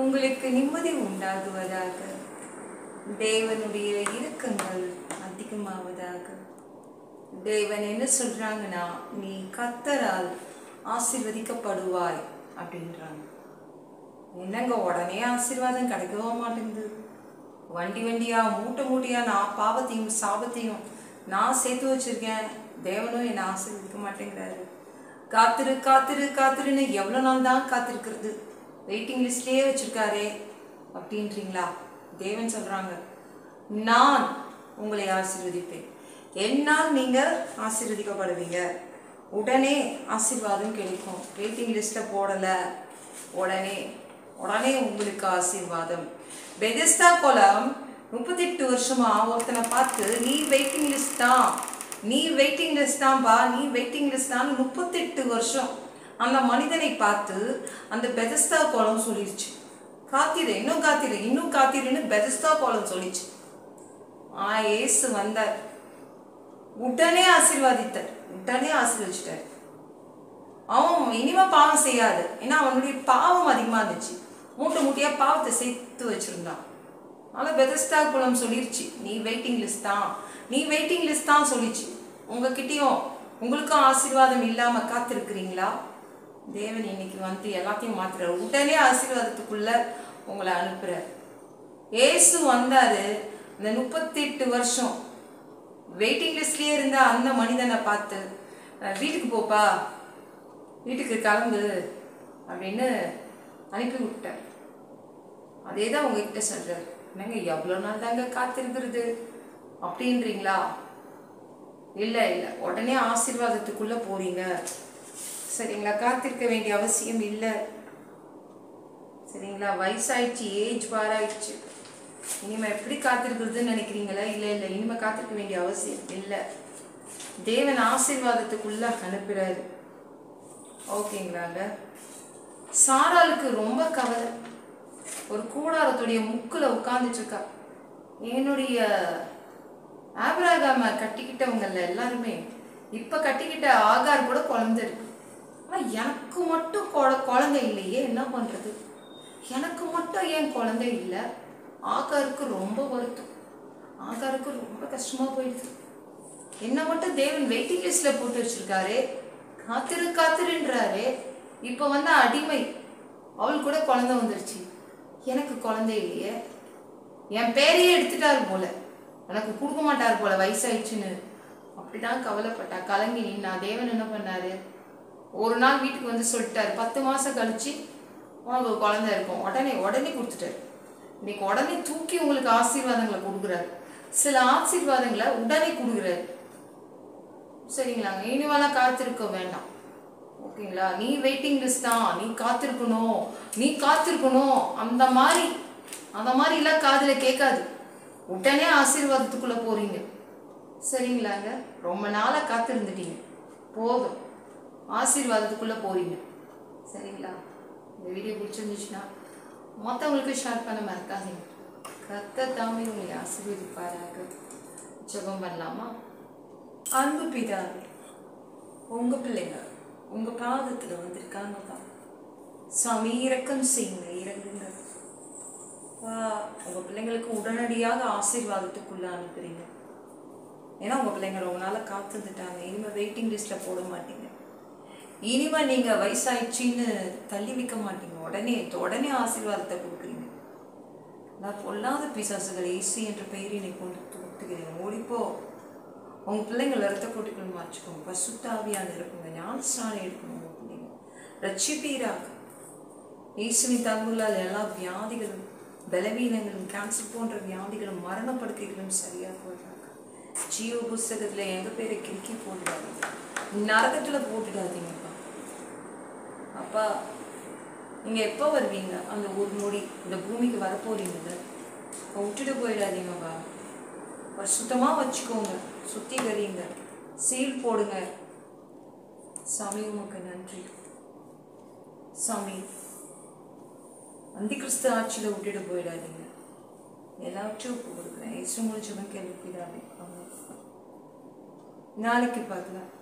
உங்களுக்கு நிம்மதி உண்டாகுவதாக தேவனுடைய இரக்கங்கள் அதிகமாவதாக தேவன் என்ன சொல்றாங்கன்னா நீ கத்தரால் ஆசீர்வதிக்கப்படுவாய் அப்படின்றாங்க என்னங்க உடனே ஆசீர்வாதம் கிடைக்கவே மாட்டேங்குது வண்டி வண்டியா மூட்டை மூட்டையா நான் பாவத்தையும் சாபத்தையும் நான் சேர்த்து வச்சிருக்கேன் தேவனும் என்னை ஆசீர்வதிக்க மாட்டேங்கிறாரு காத்திரு காத்திரு காத்திருன்னு எவ்வளோ நாள் தான் காத்திருக்கிறது வெயிட்டிங் லிஸ்ட்லயே வச்சிருக்காரே அப்படின்றீங்களா தேவன் சொல்றாங்க நான் உங்களை ஆசீர்வதிப்பேன் என்னால் நீங்க ஆசீர்வதிக்கப்படுவீங்க உடனே ஆசீர்வாதம் கிடைக்கும் வெயிட்டிங் லிஸ்ட்ல போடல உடனே உடனே உங்களுக்கு ஆசீர்வாதம் பெதஸ்தா குளம் முப்பத்தெட்டு வருஷமா ஒருத்தனை பார்த்து நீ வெயிட்டிங் லிஸ்ட் தான் நீ வெயிட்டிங் லிஸ்ட் தான்பா நீ வெயிட்டிங் லிஸ்ட் தான் முப்பத்தெட்டு வருஷம் அந்த மனிதனை பார்த்து அந்த பெதஸ்தா குளம் சொல்லிருச்சு காத்திரு இன்னும் காத்திரு இன்னும் காத்திருன்னு பெதஸ்தா குளம் சொல்லிச்சு ஆ ஏசு வந்தார் உடனே ஆசீர்வாதித்தார் உடனே ஆசீர்வதிச்சிட்டார் அவன் இனிமே பாவம் செய்யாது ஏன்னா அவனுடைய பாவம் அதிகமா இருந்துச்சு மூட்டை மூட்டையா பாவத்தை சேர்த்து வச்சிருந்தான் அதனால பெதஸ்தா குளம் சொல்லிருச்சு நீ வெயிட்டிங் லிஸ்ட் தான் நீ வெயிட்டிங் லிஸ்ட் தான் சொல்லிச்சு உங்ககிட்டயும் உங்களுக்கும் ஆசீர்வாதம் இல்லாம காத்திருக்கிறீங்களா தேவன் இன்னைக்கு வந்து எல்லாத்தையும் மாத்துறாரு உடனே ஆசீர்வாதத்துக்குள்ள உங்களை அனுப்புறாரு ஏசு வந்தாரு இந்த முப்பத்தெட்டு வருஷம் வெயிட்டிங் லிஸ்ட்லயே இருந்த அந்த மனிதனை பார்த்து "அஹ், வீட்டுக்கு போப்பா வீட்டுக்கு கிளம்பு அப்படின்னு அனுப்பி விட்டார் அதே தான் உங்ககிட்ட சொல்றாரு என்னங்க எவ்வளோ நாள் தாங்க காத்திருக்கிறது அப்படின்றீங்களா இல்லை இல்லை உடனே ஆசீர்வாதத்துக்குள்ள போறீங்க சரிங்களா காத்திருக்க வேண்டிய அவசியம் இல்லை சரிங்களா வயசாயிடுச்சு ஏஜ் பாராயிடுச்சு இனிமே எப்படி காத்திருக்கிறதுன்னு நினைக்கிறீங்களா இல்லை இல்லை இனிமே காத்திருக்க வேண்டிய அவசியம் இல்லை தேவன் ஆசீர்வாதத்துக்குள்ள அனுப்புறாரு ஓகேங்களாங்க சாராளுக்கு ரொம்ப கவலை ஒரு கூடாரத்துடைய முக்குல உட்கார்ந்துட்டு இருக்கா என்னுடைய ஆபிரகாம கட்டிக்கிட்டவங்கல்ல எல்லாருமே இப்ப கட்டிக்கிட்ட ஆகார் கூட குழந்தை இருக்கு ஆனா எனக்கு மட்டும் குழ- குழந்தை இல்லையே என்ன பண்றது எனக்கு மட்டும் ஏன் குழந்தை இல்லை ஆகாருக்கு ரொம்ப வருத்தம் ஆகாருக்கு ரொம்ப கஷ்டமா போயிடுது என்ன மட்டும் தேவன் வெயிட்டிங் லிஸ்ட்ல போட்டு வச்சிருக்காரு காத்திரு காத்திருன்றாரு இப்ப வந்து அடிமை அவள் கூட குழந்தை வந்துருச்சு எனக்கு குழந்தை இல்லையே என் பேரையே எடுத்துட்டாரு போல எனக்கு கொடுக்க மாட்டார் போல வயசாயிடுச்சுன்னு அப்படிதான் கவலைப்பட்டா கலங்கி நின்னா தேவன் என்ன பண்ணாரு ஒரு நாள் வீட்டுக்கு வந்து சொல்லிட்டாரு பத்து மாசம் கழிச்சு உனக்கு ஒரு குழந்தை இருக்கும் உடனே உடனே கொடுத்துட்டாரு இன்னைக்கு உடனே தூக்கி உங்களுக்கு ஆசீர்வாதங்களை கொடுக்குறாரு சில ஆசீர்வாதங்களை உடனே கொடுக்குறாரு சரிங்களாங்க இனிமேலாம் காத்திருக்க வேண்டாம் ஓகேங்களா நீ வெயிட்டிங் லிஸ்ட் தான் நீ காத்திருக்கணும் நீ காத்திருக்கணும் அந்த மாதிரி அந்த மாதிரிலாம் காதுல கேட்காது உடனே ஆசீர்வாதத்துக்குள்ள போறீங்க சரிங்களாங்க ரொம்ப நாளா காத்திருந்துட்டீங்க போதும் ஆசீர்வாதத்துக்குள்ள போறீங்க சரிங்களா இந்த வீடியோ பிடிச்சிருந்துச்சுன்னா மற்றவங்களுக்கு ஷேர் பண்ண மறக்காதீங்க கத்த தாமே உங்களை ஆசீர்வதிப்பாராக ஜெபம் பண்ணலாமா அன்பு பிதாவே உங்க பிள்ளைங்க உங்க பாதத்துல வந்திருக்காங்கப்பா சாமி இரக்கம் செய்யுங்க இறங்குங்க வா, உங்க பிள்ளைங்களுக்கு உடனடியாக ஆசீர்வாதத்துக்குள்ள அனுப்புறீங்க ஏன்னா உங்க பிள்ளைங்க ரொம்ப நாளா காத்திருந்துட்டாங்க இனிமே வெயிட்டிங் லிஸ்ட்ல போட மாட்டீங்க இனிமே நீங்க வயசாயிடுச்சின்னு தள்ளி வைக்க மாட்டீங்க உடனே உடனே ஆசீர்வாதத்தை கொடுக்குறீங்க நான் பொல்லாத பிசாசுகள் இயேசு என்ற பெயரினை கொண்டு துரத்துகிறேன் ஓடிப்போ உங்க பிள்ளைங்களை ரத்த கொட்டிக்குள் மாற்றிக்கோங்க பசுத்தாவியான இருக்குங்க ஞானஸ்நானம் எடுக்கணும் உங்க பிள்ளைங்க ரட்சிப்பீராக இயேசுவின் தங்குலால் எல்லா வியாதிகளும் பலவீனங்களும் கேன்சர் போன்ற வியாதிகளும் மரணப்படுக்கைகளும் சரியாக போடுறாங்க ஜீவ புஸ்தகத்துல எங்க பேரை கிறுக்கி போட்டுடாதீங்க நரகத்துல போட்டுடாதீங்கப்பா அப்பா நீங்க எப்போ வருவீங்க அந்த ஒரு நொடி இந்த பூமிக்கு வரப்போறீங்க விட்டுட்டு போயிடாதீங்கப்பா சுத்தமா வச்சுக்கோங்க சுத்திகரிங்க சீல் போடுங்க சாமி உமக்கு நன்றி சாமி அந்தி கிறிஸ்து ஆட்சியில் விட்டுட்டு போயிடாதீங்க எல்லாவற்றையும் ஒப்பு கொடுக்குறேன் இயேசு முடிச்சவன் கேள்விப்பிடாதே நாளைக்கு பார்க்கலாம்